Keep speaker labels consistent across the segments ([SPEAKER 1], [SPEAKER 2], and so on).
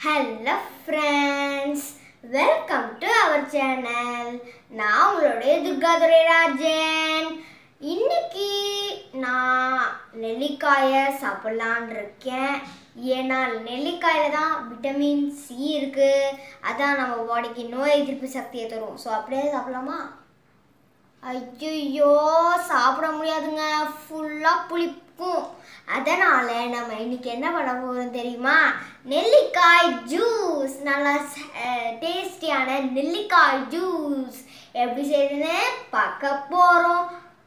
[SPEAKER 1] hello friends welcome to our channel நான் உங்களுடைய துர்காதுரை ராஜன் இன்னைக்கு நான் நெல்லிக்காயை சாப்பிட்லான் இருக்கேன் ஏன்னா நெல்லிக்காயில் தான் விட்டமின் சி இருக்குது அதான் நம்ம பாடிக்கு நோய் எதிர்ப்பு சக்தியை தரும் ஸோ அப்படியே சாப்பிடலாமா ஐயோ சாப்பிட முடியாதுங்க ஃபுல்லாக புளிக்கும் அதனால் நம்ம இன்னைக்கு என்ன பண்ண போகிறோம் தெரியுமா நெல்லிக்காய் ஜூஸ் நல்லா டேஸ்டியான நெல்லிக்காய் ஜூஸ் எப்படி செய்யுதுன்னு பார்க்க போகிறோம்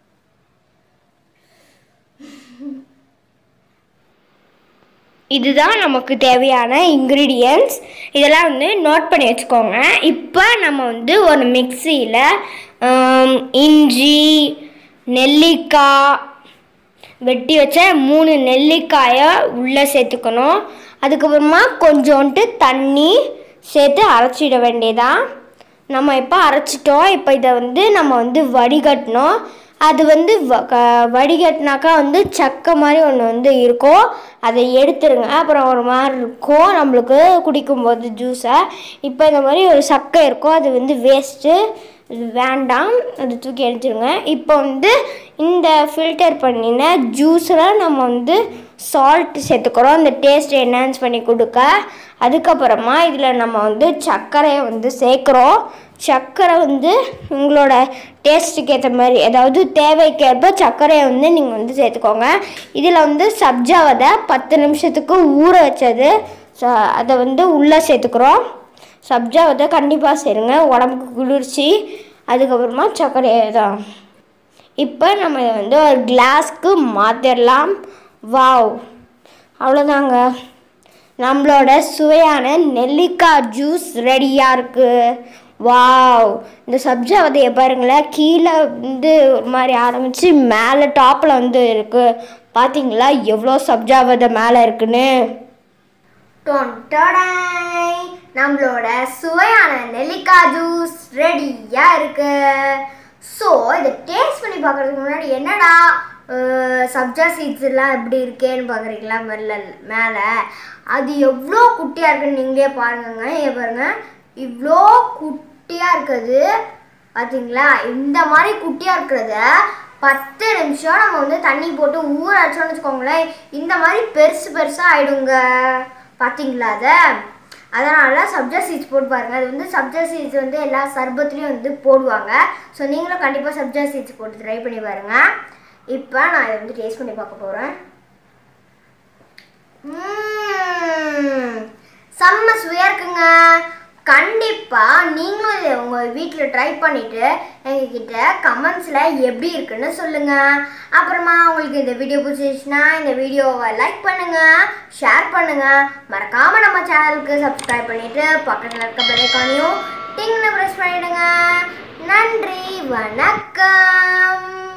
[SPEAKER 2] இதுதான் நமக்கு தேவையான இன்க்ரீடியன்ட்ஸ் இதெல்லாம் வந்து நோட் பண்ணி வச்சுக்கோங்க இப்போ நம்ம வந்து ஒரு மிக்சியில் இஞ்சி நெல்லிக்காய் வெட்டி வச்ச மூணு நெல்லிக்காயை உள்ளே சேர்த்துக்கணும் அதுக்கப்புறமா கொஞ்சோண்டு தண்ணி சேர்த்து அரைச்சிட வேண்டியதான் நம்ம இப்போ அரைச்சிட்டோம் இப்போ இதை வந்து நம்ம வந்து வடிகட்டணும் அது வந்து வ க- வடிகட்டினாக்கா வந்து சக்கை மாதிரி ஒன்று வந்து இருக்கும் அதை எடுத்துருங்க அப்புறம் ஒரு மாதிரி இருக்கும் நம்மளுக்கு குடிக்கும்போது ஜூஸை இப்போ இந்த மாதிரி ஒரு சக்கை இருக்கும் அது வந்து வேஸ்ட்டு இது வேண்டாம் அது தூக்கி எடுத்துருங்க இப்போ வந்து இந்த ஃபில்டர் பண்ணின ஜூஸில் நம்ம வந்து சால்ட் சேர்த்துக்கிறோம் இந்த டேஸ்ட் என்ஹான்ஸ் பண்ணி கொடுக்க அதுக்கப்புறமா இதில் நம்ம வந்து சர்க்கரையை வந்து சேர்க்குறோம் சர்க்கரை வந்து உங்களோட டேஸ்ட்டுக்கு ஏற்ற மாதிரி அதாவது தேவைக்கேற்ப சர்க்கரையை வந்து நீங்கள் வந்து சேர்த்துக்கோங்க இதில் வந்து சப்ஜா விதை பத்து நிமிஷத்துக்கு ஊற வச்சது ஸோ அதை வந்து உள்ளே சேர்த்துக்கிறோம் சப்ஜா விதை கண்டிப்பாக சேருங்க உடம்புக்கு குளிர்ச்சி அதுக்கப்புறமா சர்க்கரையை தான் இப்போ நம்ம இதை வந்து ஒரு கிளாஸ்க்கு மாற்றிடலாம் வாவ் அவ்வளோதாங்க நம்மளோட சுவையான நெல்லிக்காய் ஜூஸ் ரெடியாக இருக்குது வாவ் இந்த சப்ஜா விதையை பாருங்களேன் கீழே வந்து ஒரு மாதிரி ஆரம்பித்து மேலே டாப்பில் வந்து இருக்குது பார்த்தீங்களா எவ்வளோ சப்ஜா விதை மேலே இருக்குன்னு
[SPEAKER 1] டொன்டடாய் நம்மளோட சுவையான நெல்லிக்காய் ஜூஸ் ரெடியாக இருக்கு ஸோ இதை டேஸ்ட் பண்ணி பார்க்கறதுக்கு முன்னாடி என்னடா அஹ், சப்ஜா சீட்ஸ் எல்லாம் எப்படி இருக்கேன்னு பார்க்குறீங்களா மேல மேலே அது எவ்வளோ குட்டியாக இருக்குன்னு நீங்களே பாருங்கங்க இங்க பாருங்க இவ்வளோ குட்டியாக இருக்குது பார்த்தீங்களா இந்த மாதிரி குட்டியாக இருக்கிறத பத்து நிமிஷம் நம்ம வந்து தண்ணி போட்டு ஊற வச்சோம்னு வச்சுக்கோங்களேன் இந்த மாதிரி பெருசு பெருசாக ஆயிடுங்க பார்த்தீங்களா அதை அதனால் சப்ஜா சீட்ஸ் போட்டு பாருங்கள் அது வந்து சப்ஜா சீட்ஸ் வந்து எல்லா சர்பத்துலேயும் வந்து போடுவாங்க ஸோ நீங்களும் கண்டிப்பாக சப்ஜா சீட்ஸ் போட்டு ட்ரை பண்ணி பாருங்கள் இப்போ நான் இதை வந்து டேஸ்ட் பண்ணி பார்க்க போகிறேன் செம்ம சுவையாக இருக்குங்க கண்டிப்பாக நீங்களும் இதை உங்கள் வீட்டில் ட்ரை பண்ணிவிட்டு எங்ககிட்ட கமெண்ட்ஸில் எப்படி இருக்குன்னு சொல்லுங்கள் அப்புறமா உங்களுக்கு இந்த வீடியோ பிடிச்சிருச்சுன்னா இந்த வீடியோவை லைக் பண்ணுங்கள் ஷேர் பண்ணுங்கள் மறக்காமல் நம்ம சேனலுக்கு சப்ஸ்கிரைப் பண்ணிவிட்டு பக்கத்தில் இருக்க பெல்லைக்கானையும் டிங்னு ப்ரெஸ் பண்ணிவிடுங்க நன்றி வணக்கம்